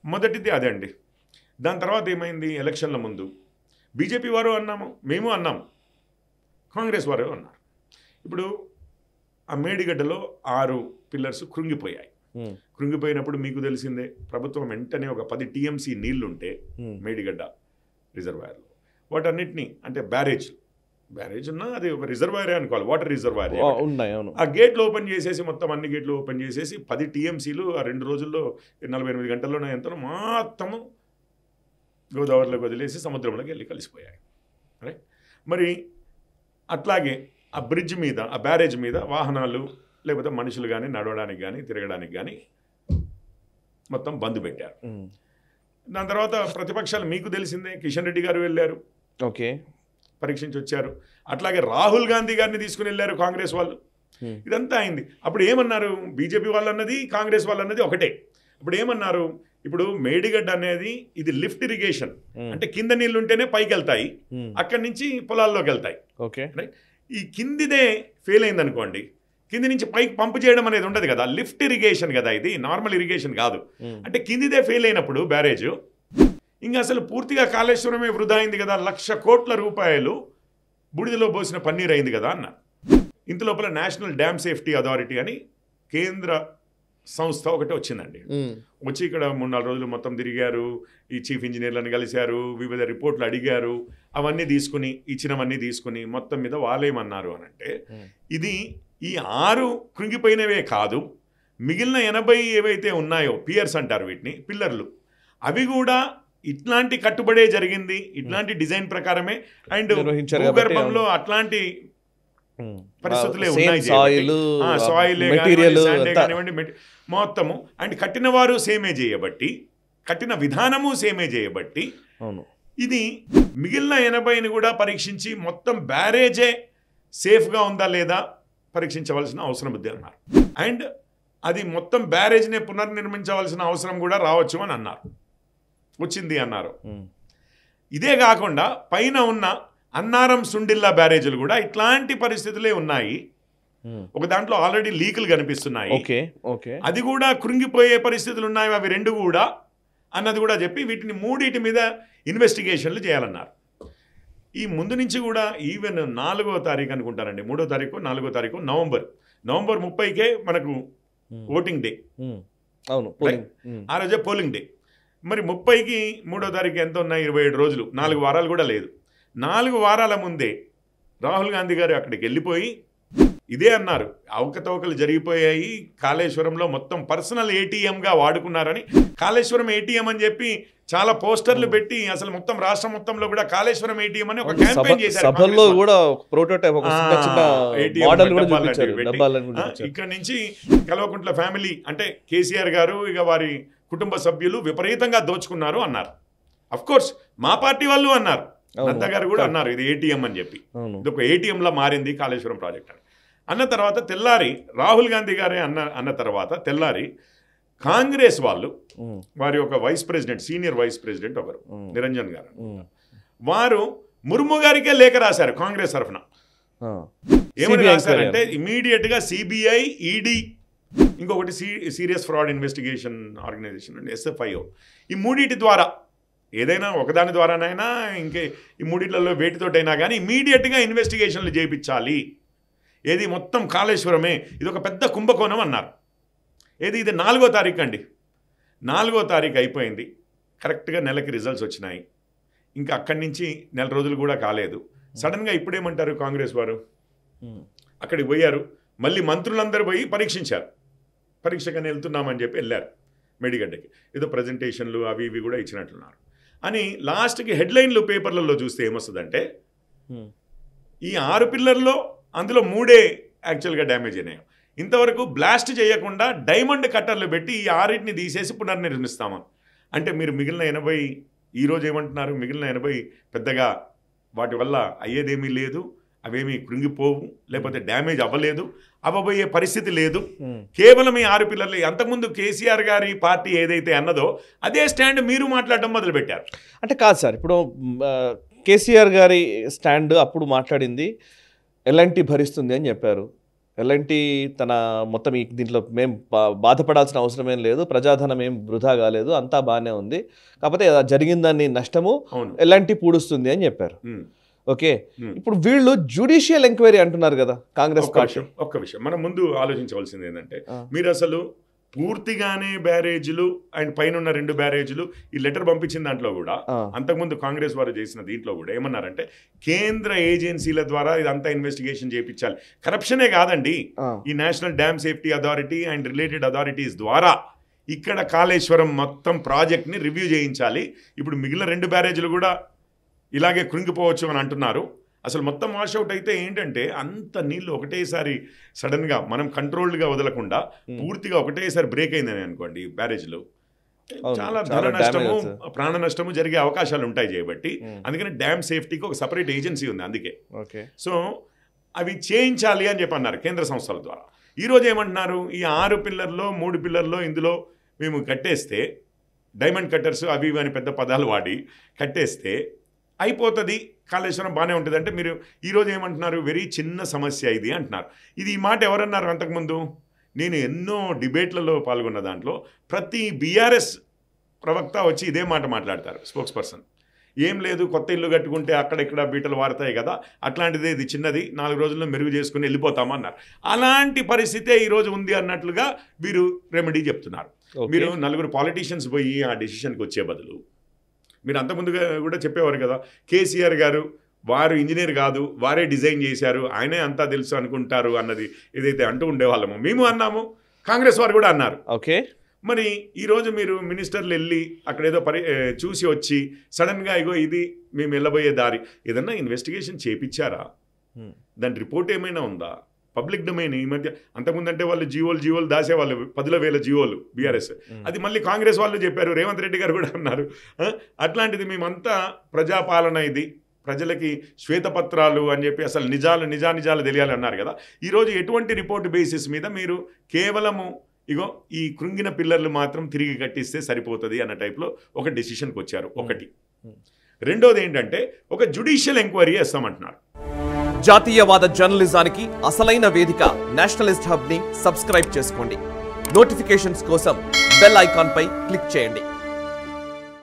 మొదటిది అదే అండి దాని తర్వాత ఏమైంది ఎలక్షన్ల ముందు బీజేపీ వారు అన్నాము మేము అన్నాము కాంగ్రెస్ వారు అన్నారు ఇప్పుడు ఆ మేడిగడ్డలో ఆరు పిల్లర్స్ కృంగిపోయాయి ఉమ్, కృంగిపోయినప్పుడు మీకు తెలిసిందే ప్రభుత్వం వెంటనే ఒక పది టీఎంసీ నీళ్లుంటే ఉమ్, మేడిగడ్డ రిజర్వాయర్లో వాటన్నిటిని అంటే బ్యారేజ్ బ్యారేజ్ ఉన్నా అది ఒక రిజర్వాయరే అనుకోవాలి వాటర్ రిజర్వాయర్ ఆ, ఉన్నాయి అవును ఆ గేట్లు ఓపెన్ చేసేసి మొత్తం అన్ని గేట్లు ఓపెన్ చేసేసి పది టీఎంసీలు ఆ రెండు రోజుల్లో నలభై ఎనిమిది గంటల్లోనే ఎంతనో మొత్తము గోదావరిలోకి వదిలేసి సముద్రంలోకి వెళ్ళి కలిసిపోయాయి రైట్ మరి అట్లాగే ఆ బ్రిడ్జ్ మీద ఆ బ్యారేజ్ మీద వాహనాలు లేకపోతే మనుషులు కానీ నడవడానికి కానీ తిరగడానికి కానీ మొత్తం బంద్ పెట్టారు ఉమ్, దాని తర్వాత ప్రతిపక్షాలు మీకు తెలిసిందే కిషన్ రెడ్డి గారు వెళ్ళారు ఓకే పరీక్షించి వచ్చారు అట్లాగే రాహుల్ గాంధీ గారిని తీసుకుని వెళ్ళారు కాంగ్రెస్ వాళ్ళు Hmm. ఇదంతా అయింది అప్పుడు ఏమన్నారు బీజేపీ వాళ్ళు అన్నది కాంగ్రెస్ వాళ్ళు అన్నది ఒకటే అప్పుడు ఏమన్నారు ఇప్పుడు మేడిగడ్డ అనేది ఇది లిఫ్ట్ ఇరిగేషన్ ఉమ్, అంటే కింద నీళ్ళు ఉంటేనే పైకి వెళ్తాయి ఉమ్, అక్కడి నుంచి పొలాల్లోకి వెళ్తాయి ఓకే ఈ కిందిదే ఫెయిల్ అయింది అనుకోండి కింది నుంచి పైకి పంపు చేయడం అనేది ఉండదు కదా లిఫ్ట్ ఇరిగేషన్ కదా ఇది నార్మల్ ఇరిగేషన్ కాదు ఉమ్, అంటే కిందిదే ఫెయిల్ అయినప్పుడు బ్యారేజ్ ఇంకా అసలు పూర్తిగా కాళేశ్వరమే వృధా అయింది కదా లక్ష కోట్ల రూపాయలు బూడిదలో పోసిన పన్నీర్ అయింది కదా అన్న ఇంత లోపల నేషనల్ డ్యామ్ సేఫ్టీ అథారిటీ అని కేంద్ర సంస్థ ఒకటి వచ్చిందండి ఉమ్, వచ్చి ఇక్కడ మూడు నాలుగు రోజులు మొత్తం తిరిగారు ఈ చీఫ్ ఇంజనీర్లను కలిశారు వివిధ రిపోర్ట్లు అడిగారు అవన్నీ తీసుకుని ఇచ్చినవన్నీ తీసుకుని మొత్తం మీద వాళ్ళేమన్నారు అని అంటే ఉమ్, ఇది ఈ ఆరు కృంగిపోయినవే కాదు మిగిలిన ఎనభై ఏవైతే ఉన్నాయో పియర్స్ అంటారు వీటిని పిల్లర్లు అవి కూడా ఇట్లాంటి కట్టుబడే జరిగింది ఇట్లాంటి డిజైన్ ప్రకారమే అండ్ నిర్వహించారు కాబట్టి భూగర్భంలో అట్లాంటి ఉమ్. పరిస్థితులే Same ఉన్నాయి సాయిల్ సాయిల్ మెటీరియల్ కానివ్వండి మెటీ- మొత్తము అండ్ కట్టిన వారు సేమే చేయబట్టి కట్టిన విధానము సేమే చేయబట్టి అవును ఇది మిగిలిన ఎనభైని కూడా పరీక్షించి మొత్తం బ్యారేజే సేఫ్గా ఉందా లేదా పరీక్షించవలసిన అవసరం ఉంది అన్నారు అండ్ అది మొత్తం బ్యారేజ్నే పునర్నిర్మించవలసిన అవసరం కూడా రావచ్చు అని అన్నారు వచ్చింది అన్నారు ఉమ్, ఇదే కాకుండా పైన ఉన్న అన్నారం సుండిల్లా బ్యారేజీలు కూడా ఇట్లాంటి పరిస్థితులే ఉన్నాయి ఉమ్, ఒక దాంట్లో ఆల్రెడీ లీకులు కనిపిస్తున్నాయి ఓకే ఓకే అది కూడా కృంగిపోయే పరిస్థితులు ఉన్నాయి అవి రెండు కూడా అన్నది కూడా చెప్పి వీటిని మూడింటి మీద ఇన్వెస్టిగేషన్లు చేయాలన్నారు ఈ ముందు నుంచి కూడా ఈవెన్ నాలుగో తారీఖు అనుకుంటానండి మూడో తారీఖు నాలుగో తారీఖు నవంబర్ నవంబర్ ముప్పైకే మనకు ఉమ్, ఓటింగ్ డే ఉమ్, అవును పోలింగ్ ఉమ్, ఆ రోజే పోలింగ్ డే మరి ముప్పైకి మూడో తారీఖు ఎంత ఉన్నాయి ఇరవై ఏడు రోజులు నాలుగు వారాలు కూడా లేదు నాలుగు వారాల ముందే రాహుల్ గాంధీ గారు అక్కడికి వెళ్ళిపోయి ఇదే అన్నారు అవకతవకలు జరిగిపోయాయి కాళేశ్వరంలో మొత్తం పర్సనల్ ఏటీఎంగా వాడుకున్నారని కాళేశ్వరం ఏటీఎం అని చెప్పి చాలా పోస్టర్లు పెట్టి అసలు మొత్తం రాష్ట్రం మొత్తంలో కూడా కాళేశ్వరం ఏటీఎం అని ఒక సభ- క్యాంపెయిన్ చేశారు సభల్లో కాంగ్రెస్ వాళ్ళు. కూడా ఒక ప్రోటోటైప్ ఒక చిన్న చిన్న ఆ, ATM మోడల్ కూడా డబ్బాలు చూపించారు లాంటివి పెట్టి, డబ్బాలను కూడా ఆ, చూపించారు ఇక్కడ నుంచి కల్వకుంట్ల ఫ్యామిలీ అంటే కేసీఆర్ గారు ఇక వారి కుటుంబ సభ్యులు విపరీతంగా దోచుకున్నారు అన్నారు అఫ్ కోర్స్ మా పార్టీ వాళ్ళు అన్నారు అవును. నందా గారు కూడా అన్నారు ఇది ఏటీఎం అని చెప్పి అవును ఇది ఒక ATM లా మారింది కాళేశ్వరం ప్రాజెక్ట్ అని అన్న తర్వాత తెల్లారి రాహుల్ గాంధీ గారే అన్న అన్న తర్వాత తెల్లారి కాంగ్రెస్ వాళ్ళు ఉమ్, వారి ఒక vice president senior vice president ఒకరు ఉమ్, నిరంజన్ గారు ఉమ్, వారు ముర్ము గారికే లేఖ రాశారు కాంగ్రెస్ తరఫున ఆ. ఏమని CBI రాశారంటే ఎంక్వైరీ. ఇమీడియట్ గా సిబిఐ ఈడీ ఇంకొకటి సి సీరియస్ ఫ్రాడ్ ఇన్వెస్టిగేషన్ ఆర్గనైజేషన్ అండి ఎస్ఎఫ్ఐఓ ఈ మూడిటి ద్వారా ఏదైనా ఒకదాని ద్వారానైనా ఇంకే ఈ మూడిట్లలో వేటితోటైనా కానీ ఇమీడియట్గా ఇన్వెస్టిగేషన్లు చేయించాలి ఏది మొత్తం కాళేశ్వరమే ఇది ఒక పెద్ద కుంభకోణం అన్నారు ఏది ఇది నాలుగో తారీఖు అండి నాలుగో తారీఖు అయిపోయింది కరెక్ట్గా నెలకి రిజల్ట్స్ వచ్చినాయి ఇంకా అక్కడి నుంచి నెల రోజులు కూడా కాలేదు సడన్గా ఇప్పుడేమంటారు కాంగ్రెస్ వారు ఉమ్, అక్కడికి పోయారు మళ్ళీ మంత్రులందరూ పోయి పరీక్షించారు పరీక్షకని వెళ్తున్నామని చెప్పి వెళ్ళారు మెడిగడ్డకి ఏదో ప్రజెంటేషన్లు అవి ఇవి కూడా ఇచ్చినట్లున్నారు అని లాస్ట్కి హెడ్లైన్లు పేపర్లలో చూస్తే ఏమొస్తుందంటే ఉమ్, ఈ ఆరు పిల్లర్లో అందులో మూడే యాక్చువల్గా డ్యామేజ్ అయినాయి ఇంతవరకు బ్లాస్ట్ చేయకుండా డైమండ్ కట్టర్లు పెట్టి ఈ ఆరింటిని తీసేసి పునర్నిర్మిస్తామని అంటే మీరు మిగిలిన ఎనభై ఈరోజు ఏమంటున్నారు మిగిలిన ఎనభై పెద్దగా వాటి వల్ల అయ్యేదేమీ లేదు అవేమీ కృంగిపోవు లేకపోతే డ్యామేజ్ అవ్వలేదు అవ్వబోయే పరిస్థితి లేదు ఉమ్, కేవలం ఈ ఆరు పిల్లర్లు అంతకుముందు కేసీఆర్ గారి పార్టీ ఏదైతే అన్నదో అదే స్టాండ్ మీరు మాట్లాడడం మొదలుపెట్టారు అంటే కాదు సార్ ఇప్పుడు మ్, ఆ, కేసీఆర్ గారి స్టాండ్ అప్పుడు మాట్లాడింది ఎలాంటి భరిస్తుంది అని చెప్పారు ఎలాంటి తన మొత్తం ఈ దీంట్లో మేము బా- బాధపడాల్సిన అవసరం ఏం లేదు ప్రజాధనం ఏం వృధా కాలేదు అంతా బాగానే ఉంది కాకపోతే ఆ జరిగిన దాన్ని నష్టము అవును ఎలాంటి పూడుస్తుంది అని చెప్పారు ఉమ్. Okay Hmm. ఇప్పుడు వీళ్ళు జ్యుడిషియల్ ఎంక్వైరీ అంటున్నారు కదా కాంగ్రెస్ ఒక్క పార్టీ విషయం ఒక్క విషయం మనం ముందు ఆలోచించవలసింది ఏంటంటే ఆ. మీరు అసలు పూర్తిగానే బ్యారేజీలు అండ్ పైన ఉన్న రెండు బ్యారేజీలు ఈ లెటర్ పంపించిన దాంట్లో కూడా ఆ, అంతకుముందు కాంగ్రెస్ వారు చేసిన దీంట్లో కూడా ఏమన్నారంటే కేంద్ర ఏజెన్సీల ద్వారా ఇదంతా ఇన్వెస్టిగేషన్ చేయించాలి కరప్షనే కాదండి ఆ, ఈ national dam safety authority and related authorities ద్వారా ఇక్కడ కాళేశ్వరం మొత్తం ప్రాజెక్ట్ని రివ్యూ చేయించాలి ఇప్పుడు మిగిలిన రెండు బ్యారేజీలు కూడా ఇలాగే కృంగిపోవచ్చు అని అంటున్నారు అసలు మొత్తం వాషౌట్ అయితే ఏంటంటే అంత నీళ్లు ఒకటేసారి సడన్గా మనం కంట్రోల్డ్గా వదలకుండా Hmm. పూర్తిగా ఒకటేసారి బ్రేక్ అయిందని అనుకోండి బ్యారేజ్లో అవును, చాలా చాలా ధన నష్టము damage అవుతుంది. ప్రాణ నష్టము జరిగే అవకాశాలు ఉంటాయి చేయబట్టి Hmm. అందుకని డ్యామ్ సేఫ్టీకి ఒక సపరేట్ ఏజెన్సీ ఉంది అందుకే ఓకే సో అవి చేయించాలి అని చెప్పి అన్నారు కేంద్ర సంస్థల ద్వారా ఈరోజు ఏమంటున్నారు ఈ ఆరు పిల్లర్లో మూడు పిల్లర్లో ఇందులో మేము కట్టేస్తే డైమండ్ కట్టర్స్ అవి ఇవి అని పెద్ద పదాలు వాడి కట్టేస్తే అయిపోతుంది కాళేశ్వరం బాగానే ఉంటుంది అంటే మీరు ఈరోజు ఏమంటున్నారు వెరీ చిన్న సమస్య ఇది అంటున్నారు ఇది ఈ మాట ఎవరన్నారు అంతకుముందు నేను ఎన్నో డిబేట్లలో పాల్గొన్న దాంట్లో ప్రతి బీఆర్ఎస్ ప్రవక్త వచ్చి ఇదే మాట మాట్లాడతారు స్పోక్స్ పర్సన్ ఏం లేదు కొత్త ఇల్లు కట్టుకుంటే అక్కడ ఇక్కడ బీటలు వారుతాయి కదా అట్లాంటిది ఇది చిన్నది నాలుగు రోజుల్లో మెరుగు చేసుకుని వెళ్ళిపోతామన్నారు అలాంటి పరిస్థితే ఈరోజు ఉంది అన్నట్లుగా వీరు రెమెడీ చెప్తున్నారు ఓకే. మీరు నలుగురు పాలిటీషియన్స్ పోయి ఆ డెసిషన్కి వచ్చే బదులు మీరు అంతకుముందుగా కూడా చెప్పేవారు కదా కేసీఆర్ గారు వారు ఇంజనీర్ కాదు వారే డిజైన్ చేశారు ఆయనే అంతా తెలుసు అనుకుంటారు అన్నది ఏదైతే అంటూ ఉండేవాళ్ళము మేము అన్నాము కాంగ్రెస్ వారు కూడా అన్నారు ఓకే మరి ఈరోజు మీరు మినిస్టర్లు వెళ్ళి అక్కడ ఏదో పరి ఏ, చూసి వచ్చి సడన్గా ఇగో ఇది మేము వెళ్ళబోయే దారి ఏదన్నా ఇన్వెస్టిగేషన్ చేపించారా Hmm. దాని రిపోర్ట్ ఏమైనా ఉందా పబ్లిక్ డొమైన్ ఈ మధ్య అంతకుముందు అంటే వాళ్ళు జీవోలు జీవోలు దాసేవాళ్ళు పదుల వేల జీవోలు బీఆర్ఎస్ Hmm. అది మళ్ళీ కాంగ్రెస్ వాళ్ళు చెప్పారు రేవంత్ రెడ్డి గారు కూడా అన్నారు ఆ, అట్లాంటిది మేమంతా ప్రజాపాలన ఇది ప్రజలకి శ్వేతపత్రాలు అని చెప్పి అసలు నిజాలు నిజానిజాలు తెలియాలి అన్నారు కదా ఈరోజు ఎటువంటి రిపోర్ట్ బేసిస్ మీద మీరు కేవలము ఇగో ఈ కృంగిన పిల్లర్లు మాత్రం తిరిగి కట్టిస్తే సరిపోతుంది అన్న టైప్లో ఒక డెసిషన్కి వచ్చారు ఒకటి Hmm. రెండోది ఏంటంటే ఒక జుడిషియల్ ఎంక్వైరీ చేస్తామంటున్నారు జాతీయవాద జర్నలిజానికి అసలైన వేదిక నేషనలిస్ట్ హబ్ ని సబ్స్క్రైబ్ చేసుకోండి నోటిఫికేషన్స్ కోసం బెల్ ఐకాన్ పై క్లిక్ చేయండి